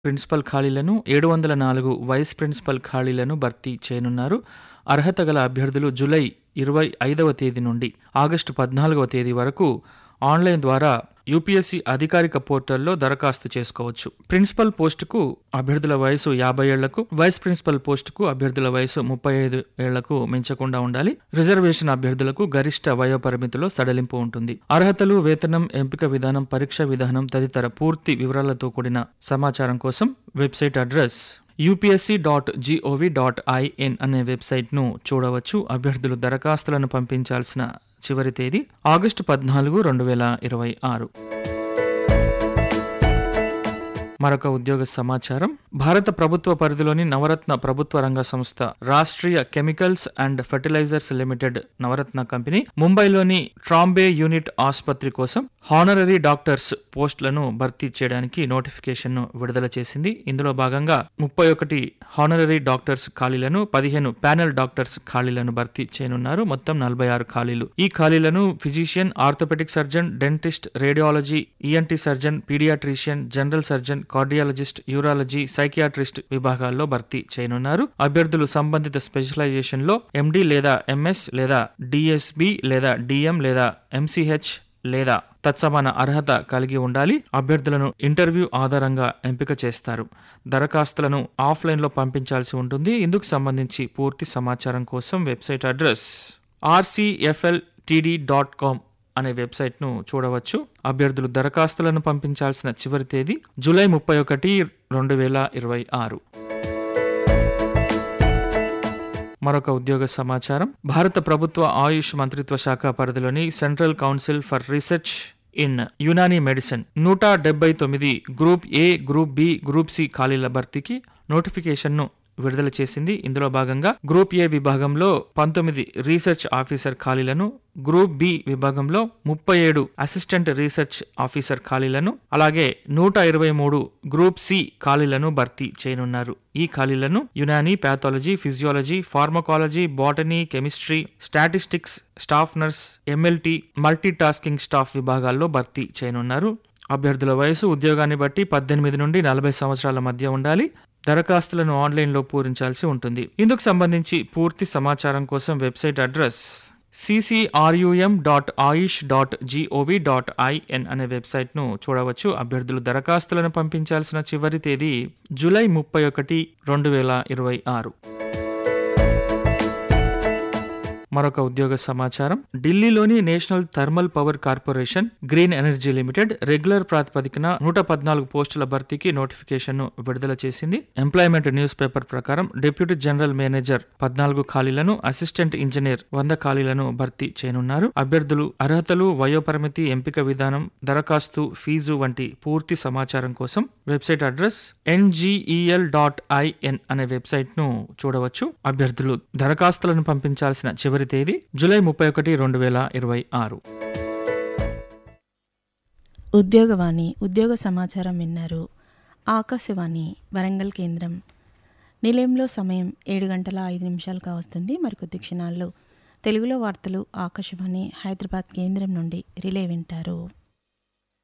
principal ఖాళీలను ఏడు వందల నాలుగు వైస్ ప్రిన్సిపల్ ఖాళీలను భర్తీ చేయనున్నారు అర్హత గల అభ్యర్థులు జూలై ఇరవై ఐదవ తేదీ నుండి ఆగస్టు పద్నాలుగవ తేదీ వరకు ఆన్లైన్ ద్వారా యూపీఎస్సీ అధికారిక పోర్టల్లో దరఖాస్తు చేసుకోవచ్చు ప్రిన్సిపల్ పోస్టుకు అభ్యర్థుల వయసు యాభై ఏళ్లకు వైస్ ప్రిన్సిపల్ పోస్టుకు అభ్యర్థుల వయసు ముప్పై ఐదు ఏళ్లకు మించకుండా ఉండాలి రిజర్వేషన్ అభ్యర్థులకు గరిష్ట వయోపరిమితిలో సడలింపు ఉంటుంది అర్హతలు వేతనం ఎంపిక విధానం పరీక్ష విధానం తదితర పూర్తి వివరాలతో కూడిన సమాచారం కోసం website address UPSC dot GOV dot IN అనే వెబ్సైట్ను చూడవచ్చు అభ్యర్థులు దరఖాస్తులను పంపించాల్సిన చివరి తేదీ ఆగస్టు పద్నాలుగు రెండు వేల ఇరవై ఆరు మరొక ఉద్యోగ సమాచారం భారత ప్రభుత్వ పరిధిలోని నవరత్న ప్రభుత్వ రంగ సంస్థ Rashtriya chemicals and fertilizers limited Navratna company ముంబైలోని ట్రాంబే యూనిట్ ఆసుపత్రి కోసం హానరరీ డాక్టర్స్ పోస్టులను భర్తీ చేయడానికి నోటిఫికేషన్ ను విడుదల చేసింది ఇందులో భాగంగా ముప్పై ఒకటి హానరరీ డాక్టర్స్ ఖాళీలను పదిహేను ప్యానెల్ డాక్టర్స్ ఖాళీలను భర్తీ చేయనున్నారు మొత్తం నలభై ఆరు ఖాళీలు ఈ ఖాళీలను physician orthopaedic surgeon dentist radiology ENT surgeon paediatrician general surgeon cardiologist urology psychiatrist విభాగాల్లో భర్తీ చేయనున్నారు అభ్యర్థులు సంబంధిత స్పెషలైజేషన్ లో ఎండి లేదా ఎంఎస్ లేదా డిఎస్బి లేదా డిఎం లేదా ఎంసీహెచ్ లేదా తత్సమాన అర్హత కలిగి ఉండాలి అభ్యర్థులను ఇంటర్వ్యూ ఆధారంగా ఎంపిక చేస్తారు దరఖాస్తులను ఆఫ్లైన్లో పంపించాల్సి ఉంటుంది ఇందుకు సంబంధించి పూర్తి సమాచారం కోసం website address RCFL TD dot com అనే వెబ్సైట్ను చూడవచ్చు అభ్యర్థులు దరఖాస్తులను పంపించాల్సిన చివరి తేదీ జూలై ముప్పై ఒకటి రెండు వేల ఇరవై ఆరు మరొక ఉద్యోగ సమాచారం భారత ప్రభుత్వ ఆయుష్ మంత్రిత్వ శాఖ పరిధిలోని central council for research in Unani medicine నూట డెబ్బై తొమ్మిది group A group B group C ఖాళీల భర్తీకి నోటిఫికేషన్ను విడుదల చేసింది ఇందులో భాగంగా గ్రూప్ ఏ విభాగంలో పంతొమ్మిది రీసెర్చ్ ఆఫీసర్ ఖాళీలను గ్రూప్ బి విభాగంలో ముప్పై ఏడు అసిస్టెంట్ రీసెర్చ్ ఆఫీసర్ ఖాళీలను అలాగే నూట ఇరవై మూడు గ్రూప్ సి ఖాళీలను భర్తీ చేయనున్నారు ఈ ఖాళీలను Unani pathology physiology pharmacology botany chemistry statistics staff nurse MLT multi tasking staff విభాగాల్లో భర్తీ చేయనున్నారు అభ్యర్థుల వయసు ఉద్యోగాన్ని బట్టి పద్దెనిమిది నుండి నలభై సంవత్సరాల మధ్య ఉండాలి దరఖాస్తులను ఆన్లైన్లో పూరించాల్సి ఉంటుంది ఇందుకు సంబంధించి పూర్తి సమాచారం కోసం website address CCRUM dot AYUSH dot GOV dot IN అనే వెబ్సైట్ను చూడవచ్చు అభ్యర్థులు దరఖాస్తులను పంపించాల్సిన చివరి తేదీ జూలై ముప్పై ఒకటి రెండు వేల ఇరవై ఆరు మరొక ఉద్యోగ సమాచారం ఢిల్లీలోని national thermal power corporation green energy limited regular ప్రాతిపదికన నూట పద్నాలుగు పోస్టుల భర్తీకి నోటిఫికేషన్ ను విడుదల చేసింది ఎంప్లాయ్మెంట్ న్యూస్ పేపర్ ప్రకారం డిప్యూటీ జనరల్ మేనేజర్ పద్నాలుగు ఖాళీలను అసిస్టెంట్ ఇంజనీర్ వంద ఖాళీలను భర్తీ చేయనున్నారు అభ్యర్థులు అర్హతలు వయోపరిమితి ఎంపిక విధానం దరఖాస్తు ఫీజు వంటి పూర్తి సమాచారం కోసం website address NGEL dot IN అనే వెబ్సైట్ ను చూడవచ్చు అభ్యర్థులు దరఖాస్తులను పంపించాల్సిన చివరి తేదీ జూలై ముప్పై ఒకటి రెండు వేల ఇరవై ఆరు ఉద్యోగవాణి ఉద్యోగ సమాచారం విన్నారు ఆకాశవాణి వరంగల్ కేంద్రం నిలయంలో సమయం ఏడు గంటల ఐదు నిమిషాలు కావస్తుంది మరికొద్ది క్షణాల్లో తెలుగులో వార్తలు ఆకాశవాణి హైదరాబాద్ కేంద్రం నుండి రిలే వింటారు